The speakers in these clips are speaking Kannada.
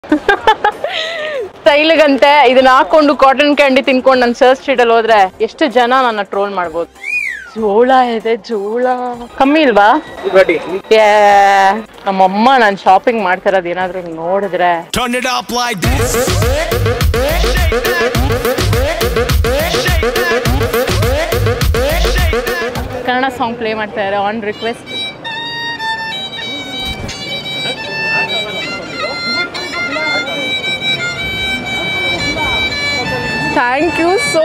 ಸ್ಟೈಲ್ಗಂತೆ ಇದನ್ನ ಹಾಕೊಂಡು ಕಾಟನ್ ಕ್ಯಾಂಡಿ ತಿನ್ಕೊಂಡು ನನ್ನ ಸರ್ಚ್ ಸ್ಟ್ರೀಟ್ ಅಲ್ಲಿ ಹೋದ್ರೆ ಎಷ್ಟು ಜನ ನನ್ನ ಟ್ರೋಲ್ ಮಾಡ್ಬೋದು ಜೋಳ ಇದೆ ಜೋಳ ಕಮ್ಮಿ ಇಲ್ವಾ ಏ, ನಮ್ಮಮ್ಮ ನಾನು ಶಾಪಿಂಗ್ ಮಾಡ್ತಿರೋದು ಏನಾದ್ರು ನೋಡಿದ್ರೆ Turn it up like this. Kannada song play ಮಾಡ್ತಾ ಇದ್ದಾರೆ on request thank you so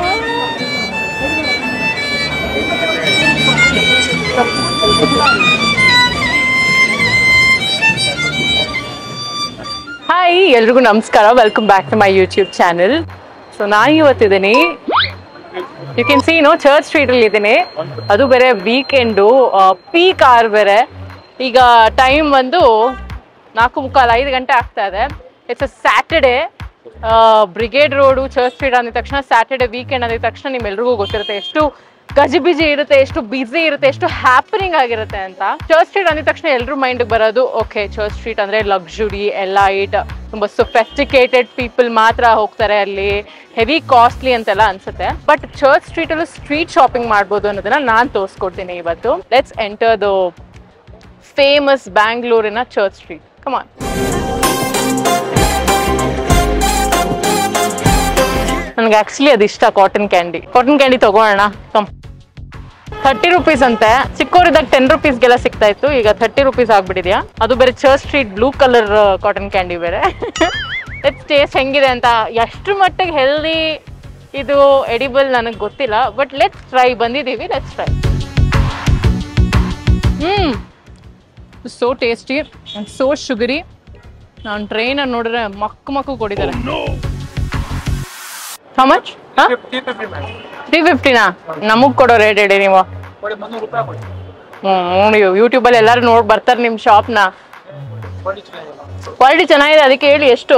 hi ಎಲ್ರಿಗೂ ನಮಸ್ಕಾರ welcome back to my YouTube channel so ನಾನು ಇವತ್ತಿದ್ದೀನಿ you can see no church street ಅಲ್ಲಿ ಇದ್ದೀನಿ ಅದು ಬೇರೆ ವೀಕೆಂಡು ಪೀಕ್ ಆರ್ ಬೇರೆ ಈಗ ಟೈಮ್ ಬಂದು ನಾಲ್ಕು ಮುಕ್ಕಾಲು ಐದು ಗಂಟೆ ಆಗ್ತಾ ಇದೆ it's a Saturday brigade road church street ಅಂದಿದ ತಕ್ಷಣ ಸ್ಯಾಟರ್ಡೆ ವೀಕೆಂಡ್ ಅಂದಿದ ತಕ್ಷಣ ನಿಮ್ಮೆಲ್ರಿಗೂ ಗೊತ್ತಿರುತ್ತೆ ಎಷ್ಟು ಗಜಿಬಿಜಿ ಇರುತ್ತೆ ಎಷ್ಟು ಬ್ಯುಸಿ ಇರುತ್ತೆ ಎಷ್ಟು ಹ್ಯಾಪನಿಂಗ್ ಆಗಿರುತ್ತೆ ಅಂತ ಚರ್ಚ್ ಸ್ಟ್ರೀಟ್ ಅಂದಿದ ತಕ್ಷಣ ಎಲ್ರ ಮೈಂಡ್ ಬರೋದು ಓಕೆ ಚರ್ಚ್ ಸ್ಟ್ರೀಟ್ ಅಂದ್ರೆ ಲಕ್ಸುರಿ ಎಲೈಟ್ ತುಂಬಾ ಸೊಫೆಸ್ಟಿಕೇಟೆಡ್ ಪೀಪಲ್ ಮಾತ್ರ ಹೋಗ್ತಾರೆ ಅಲ್ಲಿ ಹೆವಿ ಕಾಸ್ಟ್ಲಿ ಅಂತೆಲ್ಲ ಅನ್ಸುತ್ತೆ ಬಟ್ ಚರ್ಚ್ ಸ್ಟ್ರೀಟ್ ಅಲ್ಲೂ ಸ್ಟ್ರೀಟ್ ಶಾಪಿಂಗ್ ಮಾಡ್ಬೋದು ಅನ್ನೋದನ್ನ ನಾನು ತೋರಿಸ್ಕೊಡ್ತೀನಿ ಇವತ್ತು ಲೆಟ್ಸ್ ಎಂಟರ್ ದ ಫೇಮಸ್ ಬ್ಯಾಂಗ್ಳೂರಿನ ಚರ್ಚ್ ಸ್ಟ್ರೀಟ್ ಕಮಾನ್ ನನಗೆ ಆಕ್ಚುಲಿ ಅದು ಇಷ್ಟ ಕಾಟನ್ ಕ್ಯಾಂಡಿ ಕಾಟನ್ ಕ್ಯಾಂಡಿ ತಗೋಣ ಕಮ್ ಥರ್ಟಿ ರುಪೀಸ್ ಅಂತೆ ಚಿಕ್ಕವರಿದ್ದಾಗ ಟೆನ್ ರುಪೀಸ್ಗೆಲ್ಲ ಸಿಗ್ತಾ ಇತ್ತು ಈಗ ಥರ್ಟಿ ರುಪೀಸ್ ಆಗ್ಬಿಟ್ಟಿದ್ಯಾ ಅದು ಬೇರೆ church street blue colour cotton candy ಬೇರೆ ಟೇಸ್ಟ್ ಹೆಂಗಿದೆ ಅಂತ ಎಷ್ಟು ಮಟ್ಟಿಗೆ ಹೆಲ್ದಿ ಇದು ಎಡಿಬಲ್ ನನಗೆ ಗೊತ್ತಿಲ್ಲ ಬಟ್ ಲೆಟ್ಸ್ ಟ್ರೈ ಬಂದಿದ್ದೀವಿ let's try hmm so tasty so sugary ನಾನು ಟ್ರೈನಲ್ಲಿ ನೋಡಿದ್ರೆ ಮಕ್ಕು ಮಕ್ಕು ಕೊಡಿದ್ದಾರೆ ಹೌ ಮಚ್ ತ್ರೀ ಫಿಫ್ಟಿನಾ ನಮಗ್ ಕೊಡೋ ರೇಟ್ ಹೇಳಿ ನೀವು ಹ್ಮ್ ನೋಡಿ ಯೂಟ್ಯೂಬಲ್ಲಿ ಎಲ್ಲರೂ ನೋಡಿ ಬರ್ತಾರೆ ನಿಮ್ಮ ಶಾಪ್ನ ಕ್ವಾಲಿಟಿ ಚೆನ್ನಾಗಿದೆ ಅದಕ್ಕೆ ಹೇಳಿ ಎಷ್ಟು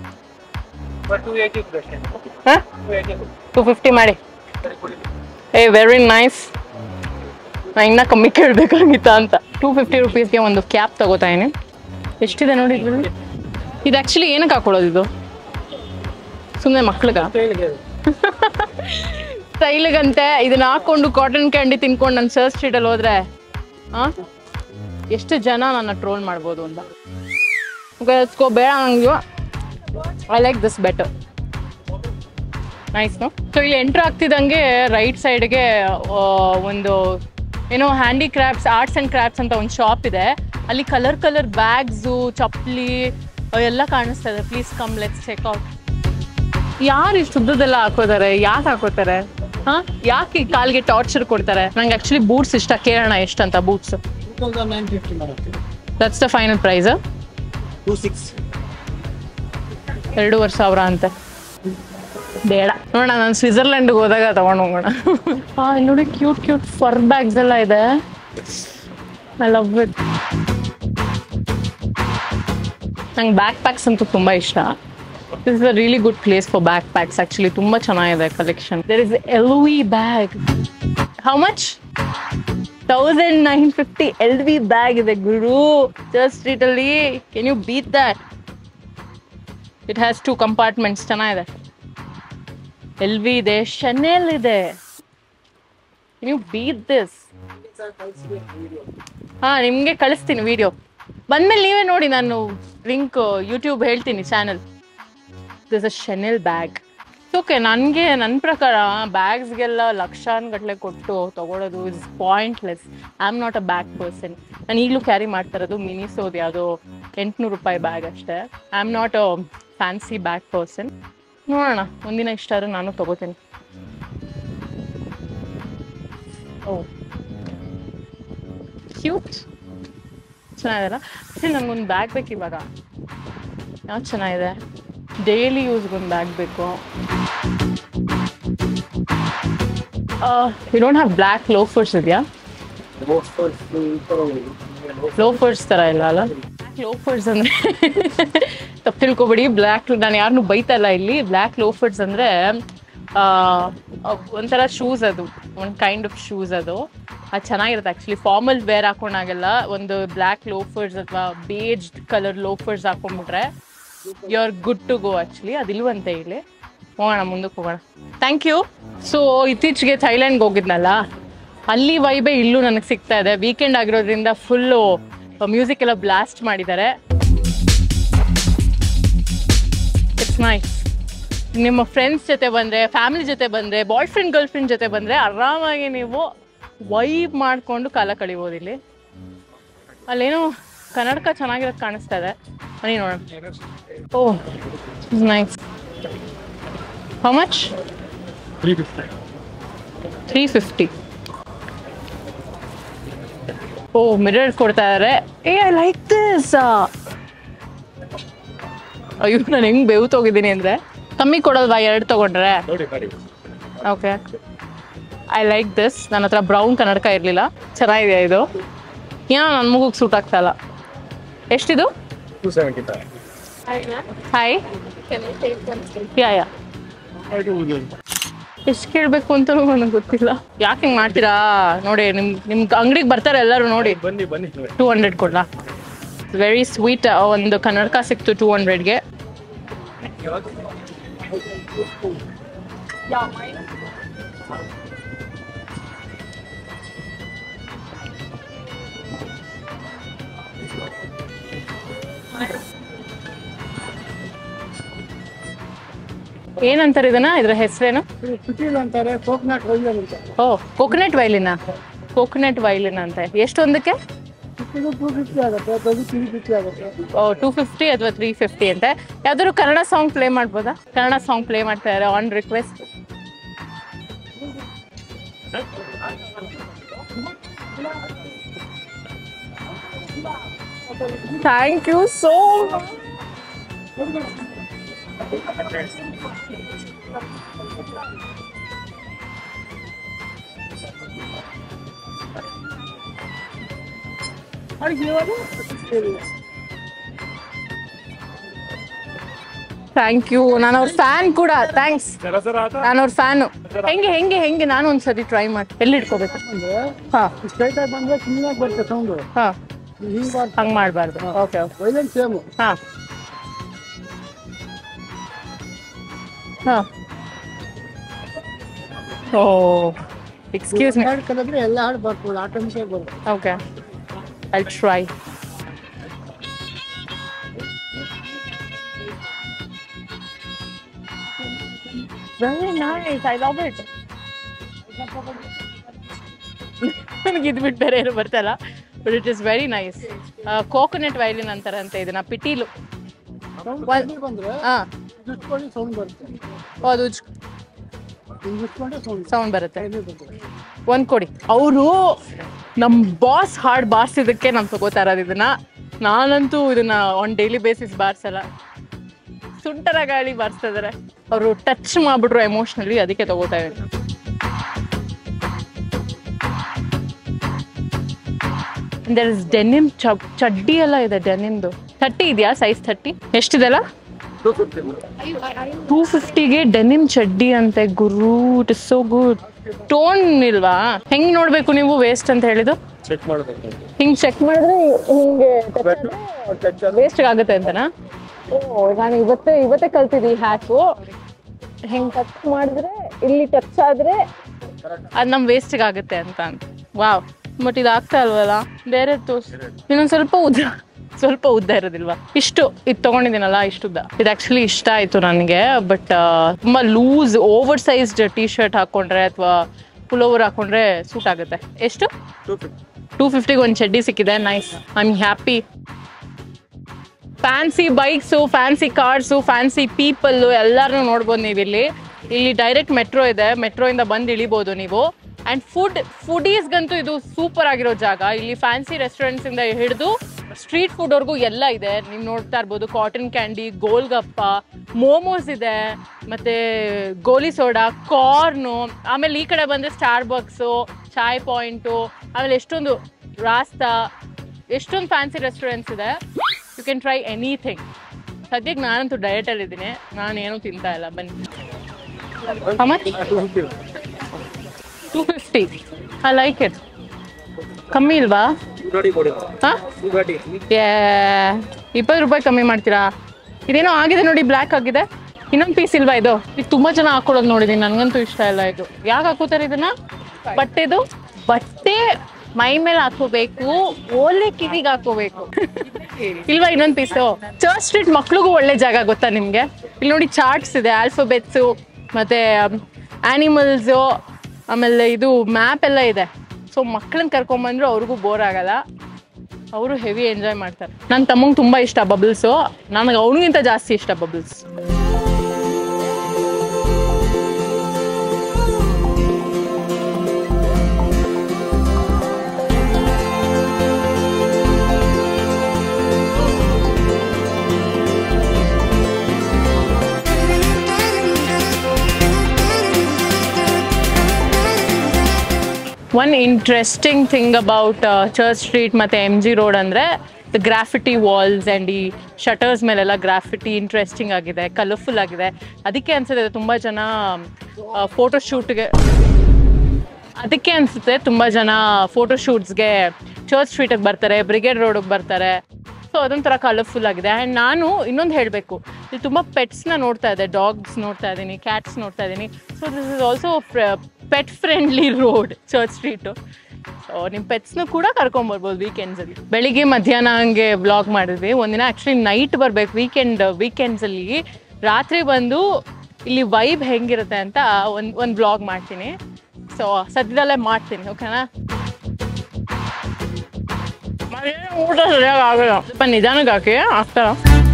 ಟೂ ಫಿಫ್ಟಿ ಮಾಡಿ ಏ ವೆರಿ ನೈಸ್ ನಾ ಇನ್ನ ಕಮ್ಮಿ ಕೇಳಬೇಕಾಗಿತ್ತ ಅಂತ ಟೂ ಫಿಫ್ಟಿ ರುಪೀಸ್ಗೆ ಒಂದು ಕ್ಯಾಪ್ ತಗೋತಾ ಇದೀನಿ ಎಷ್ಟಿದೆ ನೋಡಿ ಇದ್ರಲ್ಲಿ ಇದು ಆ್ಯಕ್ಚುಲಿ ಏನಕ್ಕೆ ಹಾಕೊಳ್ಳೋದು ಇದು ಸುಮ್ಮನೆ ಮಕ್ಳಿಗ ಸ್ಟೈಲ್ಗಂತೆ ಇದನ್ನ ಹಾಕೊಂಡು ಕಾಟನ್ ಕ್ಯಾಂಡಿ ತಿನ್ಕೊಂಡು ನನ್ನ ಸರ್ಚ್ ಸ್ಟ್ರೀಟಲ್ಲಿ ಹೋದ್ರೆ ಆ ಎಷ್ಟು ಜನ ನನ್ನ ಟ್ರೋಲ್ ಮಾಡ್ಬೋದು ಅಂತ ಸ್ಕೋ ಬೇಡ ನಂಗೆ I like this better nice no so ಇಲ್ಲಿ ಎಂಟ್ರ್ ಆಗ್ತಿದ್ದಂಗೆ ರೈಟ್ ಸೈಡ್ಗೆ ಒಂದು ಏನೋ ಹ್ಯಾಂಡಿಕ್ರಾಫ್ಟ್ಸ್ ಆರ್ಟ್ಸ್ ಆ್ಯಂಡ್ ಕ್ರಾಫ್ಟ್ಸ್ ಅಂತ ಒಂದು ಶಾಪ್ ಇದೆ ಅಲ್ಲಿ ಕಲರ್ ಕಲರ್ ಬ್ಯಾಗ್ಸು ಚಪ್ಪಲಿ ಎಲ್ಲ ಕಾಣಿಸ್ತಾ ಇದೆ please come let's check out ಯಾರು ಇಷ್ಟು ಉದ್ದದೆಲ್ಲ ಹಾಕೋತಾರೆ ಯಾಕೆ ಹಾಕೋತಾರೆ ಹಾ ಯಾಕೆ ಈ ಕಾಲ್ಗೆ ಟಾರ್ಚರ್ ಕೊಡ್ತಾರೆ ನಂಗೆ ಆಕ್ಚುಲಿ ಬೂಟ್ಸ್ ಇಷ್ಟ ಕೇಳೋಣ ಎಷ್ಟಂತ boots that's the final price ಎರಡೂವರೆ ಸಾವಿರ ಅಂತೆ ಬೇಡ ನೋಡೋಣ ನಾನು ಸ್ವಿಟ್ಜರ್ಲೆಂಡ್ಗೆ ಹೋದಾಗ ತಗೊಂಡು ಹೋಗೋಣ ಹಾ ಇಲ್ಲಿ ನೋಡಿ ಕ್ಯೂಟ್ ಕ್ಯೂಟ್ ಫರ್ ಬ್ಯಾಗ್ಸ್ ಎಲ್ಲ ಇದೆ ಐ ಲವ್ ಇಟ್ ನಂಗೆ ಬ್ಯಾಕ್ ಪ್ಯಾಕ್ಸ್ ಅಂತೂ ತುಂಬ ಇಷ್ಟ this is a really good place for backpacks actually ತುಂಬ ಚೆನ್ನಾಗಿದೆ collection there is L V bag how much thousand nine fifty L V bag ಇದೆ ಗುರು ಚರ್ಚ್ ಸ್ಟ್ರೀಟ್ ಅಲ್ಲಿ can you beat that it has two compartments ಚೆನ್ನಾಗಿದೆ ಎಲ್ ವಿ ಇದೆ ಶನೆಲ್ ಇದೆ ನೀವು ಬೀಟ್ ದಿಸ್ ಹಾ ನಿಮ್ಗೆ ಕಳಿಸ್ತೀನಿ ವಿಡಿಯೋ ಬಂದ್ಮೇಲೆ ನೀವೇ ನೋಡಿ ನಾನು ಲಿಂಕ್ ಯೂಟ್ಯೂಬ್ ಹೇಳ್ತೀನಿ channel this a Chanel bag okay ನನಗೆ ನನ್ನ ಪ್ರಕಾರ ಬ್ಯಾಗ್ಸ್ಗೆಲ್ಲ ಲಕ್ಷಾನ್ ಗಟ್ಟಲೆ ಕೊಟ್ಟು ತಗೊಳ್ಳೋದು is pointless I am not a bag person ನಾನು ಈಗಲೂ ಕ್ಯಾರಿ ಮಾಡ್ತಾ ಇರೋದು ಮಿನಿಸೋದು ಯಾವುದೋ ಎಂಟುನೂರು ರೂಪಾಯಿ ಬ್ಯಾಗ್ ಅಷ್ಟೇ I am not a fancy bag person ನೋಡೋಣ ಒಂದಿನ ಇಷ್ಟ ಆದ್ರೆ ನಾನು ತಗೋತೀನಿ ಓ ಕ್ಯೂಟ್ ಚೆನ್ನಾಗಿದೆಲ್ಲ ಸರಿ ನನಗೊಂದು ಬ್ಯಾಗ್ ಬೇಕು ಇವಾಗ ಯಾವ್ದು ಚೆನ್ನಾಗಿದೆ ಡೈಲಿ ಯೂಸ್ಗೊಂದು ಬ್ಯಾಗ್ ಬೇಕು you don't have black loafers ಇದೆಯಾ ಲೋಫರ್ಸ್ ಥರ ಇಲ್ಲ ಅಲ್ಲ ಲೋಫರ್ಸ್ ಅಂದರೆ ತಪ್ಪು ತಿಳ್ಕೊಬೇಡಿ ಬ್ಲ್ಯಾಕ್ ನಾನು ಯಾರನ್ನೂ ಬೈತಾ ಇಲ್ಲ ಇಲ್ಲಿ ಬ್ಲ್ಯಾಕ್ ಲೋಫರ್ಸ್ ಅಂದರೆ ಒಂಥರ ಶೂಸ್ ಅದು ಒಂದು ಕೈಂಡ್ ಆಫ್ ಶೂಸ್ ಅದು ಅದು ಚೆನ್ನಾಗಿರುತ್ತೆ ಆ್ಯಕ್ಚುಲಿ ಫಾರ್ಮಲ್ ವೇರ್ ಹಾಕೊಂಡಾಗೆಲ್ಲ ಒಂದು ಬ್ಲ್ಯಾಕ್ ಲೋಫರ್ಸ್ ಅಥವಾ ಬೇಜ್ ಕಲರ್ ಲೋಫರ್ಸ್ ಹಾಕೊಂಡ್ಬಿಟ್ರೆ you are good to go actually ಅದಿಲ್ವಂತೆ ಇಲ್ಲಿ ಹೋಗೋಣ ಮುಂದಕ್ಕೆ ಹೋಗೋಣ ಥ್ಯಾಂಕ್ ಯು ಸೊ ಇತ್ತೀಚೆಗೆ ಥೈಲ್ಯಾಂಡ್ಗೆ ಹೋಗಿದ್ನಲ್ಲ ಅಲ್ಲಿ ವೈಬೆ ಇಲ್ಲೂ ನನಗೆ ಸಿಗ್ತಾ ಇದೆ ವೀಕೆಂಡ್ ಆಗಿರೋದ್ರಿಂದ ಫುಲ್ಲು ಮ್ಯೂಸಿಕ್ ಎಲ್ಲ ಬ್ಲಾಸ್ಟ್ ಮಾಡಿದ್ದಾರೆ ಇಟ್ಸ್ ನೈಸ್ ನಿಮ್ಮ ಫ್ರೆಂಡ್ಸ್ ಜೊತೆ ಬಂದರೆ ಫ್ಯಾಮಿಲಿ ಜೊತೆ ಬಂದರೆ ಬಾಯ್ ಫ್ರೆಂಡ್ ಗರ್ಲ್ ಫ್ರೆಂಡ್ ಜೊತೆ ಬಂದರೆ ಆರಾಮಾಗಿ ನೀವು ವೈಬ್ ಮಾಡಿಕೊಂಡು ಕಾಲ ಕಳಿಬೋದು ಇಲ್ಲಿ ಅಲ್ಲೇನೋ ಕನ್ನಡಕ ಚೆನ್ನಾಗಿರೋದು ಕಾಣಿಸ್ತಾ ಇದೆ ಬನ್ನಿ ನೋಡೋಣ oh nice how much three fifty oh mirror ಕೊಡ್ತಾ ಇದಾರೆ ಏ ಐ ಲೈಕ್ ದಿಸ್ ಅಯ್ಯೋ ನಾನು ಹೆಂಗ್ ಬೇವು ತಗೋಗಿದ್ದೀನಿ ಅಂದ್ರೆ ಕಮ್ಮಿ ಕೊಡೋಲ್ವಾ ಎರಡು ತಗೊಂಡ್ರೆ ನೋಡಿ ಮಾಡಿ ಓಕೆ ಐ ಲೈಕ್ ದಿಸ್ ನನ್ನ ಹತ್ರ ಬ್ರೌನ್ ಕನ್ನಡಕ ಇರಲಿಲ್ಲ ಚೆನ್ನಾಗಿದೆ ಇದು ಏನೋ ನನ್ನ ಮೂಗಿಗೆ ಸೂಟ್ ಆಗ್ತಾ ಇಲ್ಲ ಎಷ್ಟಿದು ಟೂ ಸೆವೆಂಟಿ ಹಾಯ್ ಯಾ ಯಾ ಎಷ್ಟು ಕೇಳಬೇಕು ಅಂತಲೂ ನನಗೆ ಗೊತ್ತಿಲ್ಲ ಯಾಕೆ ಹಿಂಗೆ ಮಾಡ್ತೀರಾ ನೋಡಿ ನಿಮ್ ನಿಮ್ ಅಂಗಡಿಗೆ ಬರ್ತಾರೆ ಎಲ್ಲರೂ ನೋಡಿ ಬನ್ನಿ ಬನ್ನಿ ಟೂ ಹಂಡ್ರೆಡ್ ಕೊಡ್ಲಾ ವೆರಿ ಸ್ವೀಟ್ ಒಂದು ಕನ್ನಡಕ ಸಿಕ್ತು ಟೂ ಹಂಡ್ರೆಡ್ಗೆ ಏನಂತಾರೆ ಇದನ್ನ ಇದ್ರ ಹೆಸರೇನು ಸುಟೀಲ್ ಅಂತಾರೆ ಕೋಕ್ನಟ್ ವೈಲರ್ ಅಂತ ಓ ಕೋಕೋನಟ್ ವೈಲಿನ ಕೋಕೋನಟ್ ವೈಲಿನ್ ಅಂತ ಎಷ್ಟೊಂದಕ್ಕೆ ಇದು ಟೂ ಫಿಫ್ಟಿ ಆಗುತ್ತೆ ಅದು ತ್ರೀ ಫಿಫ್ಟಿ ಆಗುತ್ತೆ ಟೂ ಫಿಫ್ಟಿ ಅಥವಾ ತ್ರೀ ಫಿಫ್ಟಿ ಅಂತ ಯಾವ್ದಾದ್ರು ಕನ್ನಡ ಸಾಂಗ್ ಪ್ಲೇ ಮಾಡ್ಬೋದಾ ಕನ್ನಡ ಸಾಂಗ್ ಪ್ಲೇ ಮಾಡ್ತಾ ಇದ್ದಾರೆ on request thank you so thank you ನಾನು ಅವ್ರ ಫ್ಯಾನ್ ಕೂಡ ಥ್ಯಾಂಕ್ಸ್ ಸರ ಸರ ಆತ ನಾನು ಅವ್ರ ಫ್ಯಾನು ಹೆಂಗೆ ಹೆಂಗೆ ಹೆಂಗೆ ನಾನು ಒಂದ್ಸರಿ ಟ್ರೈ ಮಾಡಿ ಎಲ್ಲಿ ಇಟ್ಕೋಬೇಕು ಅಂದ್ರೆ ಹಾ ಸ್ಟ್ರೈಟ್ ಆಗಿ ಬಂದ್ರೆ ಕ್ಲೀನಾಗಿ ಬರುತ್ತೆ ಸೌಂಡು ಹಾ ಹಿಂಗೆ ಬಾರ್ ಹಂಗೆ ಮಾಡಬಾರ್ದು ಓಕೆ ಓಕೆ ವೈಲೆಂಟ್ ಸೇಮು ಹಾ ಹಾ ಓ ಎಕ್ಸ್ಕ್ಯೂಸ್ ಮಿ ಹಾಡು ಕಲಿದ್ರೆ ಎಲ್ಲ ಹಾಡು ಬರ್ಬೋದು ಆಟೋಮೆಟಿಕ್ ಬರುತ್ತೆ okay I try very nice I love it ನನಗೆ ಇದು ಬಿಟ್ಟು ಬೇರೆ ಏನು ಬರ್ತಲ್ಲ but it is very nice coconut violin ಅಂತಾರೆ ಅಂತ ಇದನ್ನ ಪಿಟೀಲು ಸೌಂಡ್ ಬಂದ್ರೆ ಹಾಂ ಜುಟ್ಕೊಂಡು ಸೌಂಡ್ ಬರುತ್ತೆ ಅದು ಹಿಂಗೆ ಜುಟ್ಕೊಂಡೆ ಸೌಂಡ್ ಸೌಂಡ್ ಬರುತ್ತೆ ಕೈಲಿ ಬರುತ್ತೆ ಒಂದ್ ಕೊಡಿ ಅವರು ನಮ್ ಬಾಸ್ ಹಾಡ್ ಬಾರ್ಸಿದಕ್ಕೆ ನಾನು ತಗೋತಾ ಇರೋದು ಇದನ್ನ ನಾನಂತೂ ಇದನ್ನ ಆನ್ ಡೈಲಿ ಬೇಸಿಸ್ ಬಾರ್ಸಲ್ಲ ಸುಂಟರ ಗಾಳಿ ಬಾರಿಸ್ತಾ ಇದಾರೆ ಅವರು ಟಚ್ ಮಾಡ್ಬಿಟ್ರು ಎಮೋಷನಲಿ ಅದಕ್ಕೆ ತಗೋತಾ ಇದ್ದೀನಿ ದರ್ ಇಸ್ ಡೆನಿಮ್ ಚಡ್ಡಿ ಎಲ್ಲ ಇದೆ ಡೆನಿಮ್ದು ಥರ್ಟಿ ಇದೆಯಾ ಸೈಜ್ ಥರ್ಟಿ ಎಷ್ಟಿದೆಲ್ಲ ಟೂ ಫಿಫ್ಟಿಗೆ ಡೆನಿಮ್ ಚಡ್ಡಿ ಅಂತೆ ಗುರು it is so good tone ಇಲ್ವಾ ಹೆಂಗ್ ನೋಡ್ಬೇಕು ನೀವು ವೇಸ್ಟ್ ಅಂತ ಹೇಳಿದ್ದು ಚೆಕ್ ಮಾಡಬೇಕು ಹಿಂಗ್ ಚೆಕ್ ಮಾಡಿದ್ರೆ ಹಿಂಗೆ ವೇಸ್ಟ್ ಆಗುತ್ತೆ ಅಂತನಾ ಓ ನಾನು ಇವತ್ತೇ ಇವತ್ತೇ ಕಲ್ತಿದ್ದೆ ಈ ಹ್ಯಾಕು ಹೆಂಗ್ ಟಚ್ ಮಾಡಿದ್ರೆ ಇಲ್ಲಿ ಟಚ್ ಆದ್ರೆ ಅದು ನಮ್ ವೇಸ್ಟ್ ಆಗುತ್ತೆ ಅಂತ ಅಂತ ವಾವ್ ಬಟ್ ಇದು ಆಗ್ತಾ ಇಲ್ವಲ್ಲ ಬೇರೆ ತೋರ್ಸ್ ಇನ್ನೊಂದ್ ಸ್ವಲ್ಪ ಉದ್ದ ಸ್ವಲ್ಪ ಉದ್ದ ಇರೋದಿಲ್ವಾ ಇಷ್ಟು ಇದು ತಗೊಂಡಿದ್ದೀನಲ್ಲ ಇಷ್ಟು ಉದ್ದ ಇದು ಆಕ್ಚುಲಿ ಇಷ್ಟ ಆಯ್ತು ನನಗೆ ಬಟ್ ತುಂಬಾ loose over sized T shirt ಹಾಕೊಂಡ್ರೆ ಅಥವಾ ಪುಲೋವರ್ ಹಾಕೊಂಡ್ರೆ ಸೂಟ್ ಆಗುತ್ತೆ ಎಷ್ಟು ಟೂ ಫಿಫ್ಟಿಗೆ ಒಂದು ಚಡ್ಡಿ ಸಿಕ್ಕಿದೆ nice I am happy fancy bikes fancy cars fancy people ಎಲ್ಲರನ್ನೂ ನೋಡ್ಬೋದು ನೀವು ಇಲ್ಲಿ ಇಲ್ಲಿ ಡೈರೆಕ್ಟ್ ಮೆಟ್ರೋ ಇದೆ ಮೆಟ್ರೋ ಇಂದ ಬಂದು ಇಳಿಬೋದು ನೀವು ಆ್ಯಂಡ್ ಫುಡ್ ಫುಡೀಸ್ಗಂತೂ ಇದು ಸೂಪರ್ ಆಗಿರೋ ಜಾಗ ಇಲ್ಲಿ ಫ್ಯಾನ್ಸಿ ರೆಸ್ಟೋರೆಂಟ್ಸ್ ಇಂದ ಹಿಡಿದು ಸ್ಟ್ರೀಟ್ ಫುಡ್ವರೆಗೂ ಎಲ್ಲ ಇದೆ ನೀವು ನೋಡ್ತಾ ಇರ್ಬೋದು ಕಾಟನ್ ಕ್ಯಾಂಡಿ ಗೋಲ್ಗಪ್ಪ ಮೋಮೋಸ್ ಇದೆ ಮತ್ತೆ ಗೋಲಿ ಸೋಡಾ ಕಾರ್ನು ಆಮೇಲೆ ಈ ಕಡೆ ಬಂದರೆ ಸ್ಟಾರ್ ಬಕ್ಸು ಚಾಯ್ ಪಾಯಿಂಟು ಆಮೇಲೆ ಎಷ್ಟೊಂದು ರಾಸ್ತಾ ಎಷ್ಟೊಂದು ಫ್ಯಾನ್ಸಿ ರೆಸ್ಟೋರೆಂಟ್ಸ್ ಇದೆ ಯು ಕ್ಯಾನ್ ಟ್ರೈ ಎನಿಥಿಂಗ್ ಸದ್ಯಕ್ಕೆ ನಾನಂತೂ ಡಯಟಲ್ಲಿ ಇದ್ದೀನಿ ನಾನೇನು ತಿಂತಾ ಇಲ್ಲ ಬನ್ನಿ two fifty I like it ಕಮ್ಮಿ ಇಲ್ವಾ ಗಾಡಿ ಕೊಡಿ ಹಾಂ ಗಾಡಿ ಇಪ್ಪತ್ತು ರೂಪಾಯಿ ಕಮ್ಮಿ ಮಾಡ್ತೀರಾ ಇದೇನೋ ಆಗಿದೆ ನೋಡಿ ಬ್ಲ್ಯಾಕ್ ಆಗಿದೆ ಇನ್ನೊಂದು ಪೀಸ್ ಇಲ್ವಾ ಇದು ಇದು ತುಂಬಾ ಜನ ಹಾಕೊಳ್ಳೋದು ನೋಡಿದೀನಿ ನನಗಂತೂ ಇಷ್ಟ ಇಲ್ಲ ಇದು ಯಾಕೆ ಹಾಕೋತಾರೆ ಇದನ್ನ ಬಟ್ಟೆದು ಬಟ್ಟೆ ಮೈ ಮೇಲೆ ಹಾಕೋಬೇಕು ಓಲೆ ಕಿವಿಗೆ ಹಾಕೋಬೇಕು ಇಲ್ವಾ ಇನ್ನೊಂದು ಪೀಸು ಚರ್ಚ್ ಸ್ಟ್ರೀಟ್ ಮಕ್ಳಿಗೂ ಒಳ್ಳೆ ಜಾಗ ಗೊತ್ತಾ ನಿಮ್ಗೆ ಇಲ್ಲಿ ನೋಡಿ ಚಾರ್ಟ್ಸ್ ಇದೆ ಆಲ್ಫಾಬೆಟ್ಸು ಮತ್ತೆ ಆನಿಮಲ್ಸು ಆಮೇಲೆ ಇದು ಮ್ಯಾಪ್ ಎಲ್ಲ ಇದೆ ಸೊ ಮಕ್ಳನ್ನ ಕರ್ಕೊಂಬಂದ್ರು ಅವ್ರಿಗೂ ಬೋರ್ ಆಗಲ್ಲ ಅವರು ಹೆವಿ ಎಂಜಾಯ್ ಮಾಡ್ತಾರೆ ನನ್ನ ತಮ್ಮಂಗೆ ತುಂಬಾ ಇಷ್ಟ ಬಬಲ್ಸು ನನಗೆ ಅವನಿಗಿಂತ ಜಾಸ್ತಿ ಇಷ್ಟ bubbles one interesting thing about church street ಮತ್ತು ಎಮ್ ಜಿ ರೋಡ್ ಅಂದರೆ ದ ಗ್ರಾಫಿಟಿ ವಾಲ್ಸ್ ಆ್ಯಂಡ್ ಈ ಶಟರ್ಸ್ ಮೇಲೆಲ್ಲ ಗ್ರಾಫಿಟಿ ಇಂಟ್ರೆಸ್ಟಿಂಗ್ ಆಗಿದೆ ಕಲರ್ಫುಲ್ ಆಗಿದೆ ಅದಕ್ಕೆ ಅನ್ಸುತ್ತೆ ತುಂಬ ಜನ ಫೋಟೋ ಶೂಟ್ಗೆ ಅದಕ್ಕೆ ಅನಿಸುತ್ತೆ ತುಂಬ ಜನ ಫೋಟೋ ಶೂಟ್ಸ್ಗೆ ಚರ್ಚ್ ಸ್ಟ್ರೀಟಿಗೆ ಬರ್ತಾರೆ ಬ್ರಿಗೇಡ್ ರೋಡಿಗೆ ಬರ್ತಾರೆ ಸೊ ಅದೊಂಥರ ಕಲರ್ಫುಲ್ ಆಗಿದೆ ಆ್ಯಂಡ್ ನಾನು ಇನ್ನೊಂದು ಹೇಳಬೇಕು ಇಲ್ಲಿ ತುಂಬ ಪೆಟ್ಸ್ನ ನೋಡ್ತಾ ಇದ್ದೆ ಡಾಗ್ಸ್ ನೋಡ್ತಾ ಇದ್ದೀನಿ ಕ್ಯಾಟ್ಸ್ ನೋಡ್ತಾ ಇದ್ದೀನಿ so this is also pet friendly road church street so ನಿಮ್ಮ ಪೆಟ್ಸ್ನು ಕೂಡ ಕರ್ಕೊಂಬರ್ಬೋದು ವೀಕೆಂಡ್ಸಲ್ಲಿ ಬೆಳಿಗ್ಗೆ ಮಧ್ಯಾಹ್ನ ಹಂಗೆ ಬ್ಲಾಗ್ ಮಾಡಿದ್ವಿ ಒಂದಿನ ಆ್ಯಕ್ಚುಲಿ ನೈಟ್ ಬರ್ಬೇಕು ವೀಕೆಂಡ್ ವೀಕೆಂಡ್ಸಲ್ಲಿ ರಾತ್ರಿ ಬಂದು ಇಲ್ಲಿ ವೈಬ್ ಹೆಂಗಿರುತ್ತೆ ಅಂತ ಒಂದು ಒಂದು ಬ್ಲಾಗ್ ಮಾಡ್ತೀನಿ ಸೊ ಸದ್ಯದಲ್ಲೇ ಮಾಡ್ತೀನಿ ಓಕೆನಾ ಮಧ್ಯಾಹ್ನ ಊಟ ಸರಿಯಾಗಿ ಆಗಲ್ಲ ಸ್ವಲ್ಪ ನಿಧಾನಕ್ಕೆ ಹಾಕಿ ಆಗ್ತಾ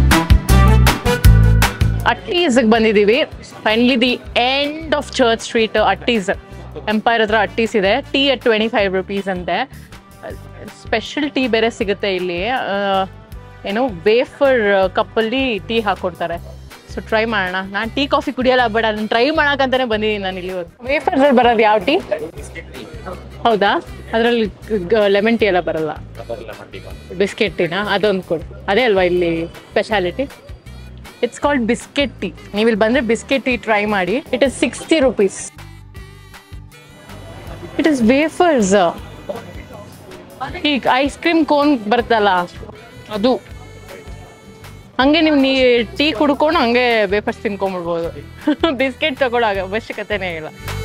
ಅಟ್ಟೀಸ್ಗೆ ಬಂದಿದ್ದೀವಿ finally the end of church street ಅಟ್ಟೀಸ್ ಎಂಪೈರ್ ಹತ್ರ ಅಟ್ಟೀಸ್ ಇದೆ tea at twenty five rupees ಅಂತೆ ಸ್ಪೆಷಲ್ ಟೀ ಬೇರೆ ಸಿಗುತ್ತೆ ಇಲ್ಲಿ ಆ, ಏನು ವೇಫರ್ ಕಪ್ಪಲ್ಲಿ ಟೀ ಹಾಕೊಡ್ತಾರೆ ಸೊ ಟ್ರೈ ಮಾಡೋಣ ನಾನು ಟೀ ಕಾಫಿ ಕುಡಿಯಲ್ಲ ಬಟ್ ಅದನ್ನ ಟ್ರೈ ಮಾಡೋಕ್ಕಂತಾನೆ ಬಂದಿದ್ದೀನಿ ನಾನು ಇಲ್ಲಿ ವೇಫರ್ಸ್ ಬರೋದು ಯಾವ ಟೀ ಹೌದಾ ಅದರಲ್ಲಿ ಲೆಮನ್ ಟೀ ಎಲ್ಲ ಬರಲ್ಲ ಬಿಸ್ಕೆಟ್ ಟೀನಾ ಅದೊಂದು ಕೊಡು ಅದೇ ಅಲ್ವಾ ಇಲ್ಲಿ speciality it's called biscuit tea ನೀವು ಇಲ್ಲಿ ಬಂದ್ರೆ ಬಿಸ್ಕೆಟ್ ಟೀ ಟ್ರೈ ಮಾಡಿ it is sixty rupees it is wafers ಈಗ ಐಸ್ ಕ್ರೀಮ್ ಕೋನ್ ಬರ್ತಲ್ಲ ಅದು ಹಂಗೆ ನೀವು ನೀ ಟೀ ಕುಡ್ಕೊಂಡು ಹಂಗೆ ವೇಫರ್ಸ್ ತಿನ್ಕೊಂಡ್ಬಿಡ್ಬೋದು ಬಿಸ್ಕೆಟ್ ತಗೊಳ್ಳೋ ಅವಶ್ಯಕತೆನೇ ಇಲ್ಲ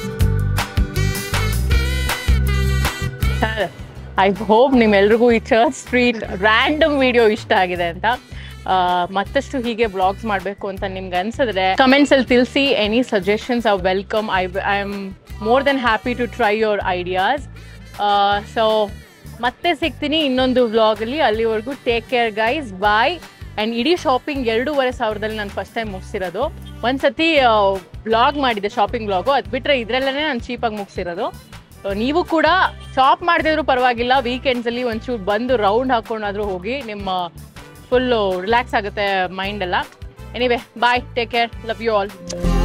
ಐ ಹೋಪ್ ನಿಮ್ಮೆಲ್ರಿಗೂ ಈ ಚರ್ಚ್ ಸ್ಟ್ರೀಟ್ ರ್ಯಾಂಡಮ್ ವಿಡಿಯೋ ಇಷ್ಟ ಆಗಿದೆ ಅಂತ ಆ, ಮತ್ತಷ್ಟು ಹೀಗೆ ಬ್ಲಾಗ್ಸ್ ಮಾಡಬೇಕು ಅಂತ ನಿಮ್ಗೆ ಅನ್ಸಿದ್ರೆ ಕಮೆಂಟ್ಸ್ ಅಲ್ಲಿ ತಿಳಿಸಿ any suggestions are welcome I I am more than happy to try your ideas so ಮತ್ತೆ ಸಿಗ್ತೀನಿ ಇನ್ನೊಂದು ವ್ಲಾಗಲ್ಲಿ ಅಲ್ಲಿವರೆಗೂ take care guys bye and ಇಡೀ ಶಾಪಿಂಗ್ ಎರಡೂವರೆ ಸಾವಿರದಲ್ಲಿ ನಾನು ಫಸ್ಟ್ ಟೈಮ್ ಮುಗಿಸಿರೋದು ಒಂದ್ಸತಿ ಬ್ಲಾಗ್ ಮಾಡಿದೆ ಶಾಪಿಂಗ್ ಬ್ಲಾಗು ಅದು ಬಿಟ್ಟರೆ ಇದರಲ್ಲೇ ನಾನು ಚೀಪಾಗಿ ಮುಗಿಸಿರೋದು ಸೊ ನೀವು ಕೂಡ ಶಾಪ್ ಮಾಡದಿದ್ರು ಪರವಾಗಿಲ್ಲ ವೀಕೆಂಡ್ಸಲ್ಲಿ ಒಂಚೂರು ಬಂದು ರೌಂಡ್ ಹಾಕೊಂಡಾದ್ರೂ ಹೋಗಿ ನಿಮ್ಮ ಫುಲ್ಲು ರಿಲ್ಯಾಕ್ಸ್ ಆಗುತ್ತೆ ಮೈಂಡ್ ಎಲ್ಲ anyway bye take care love you all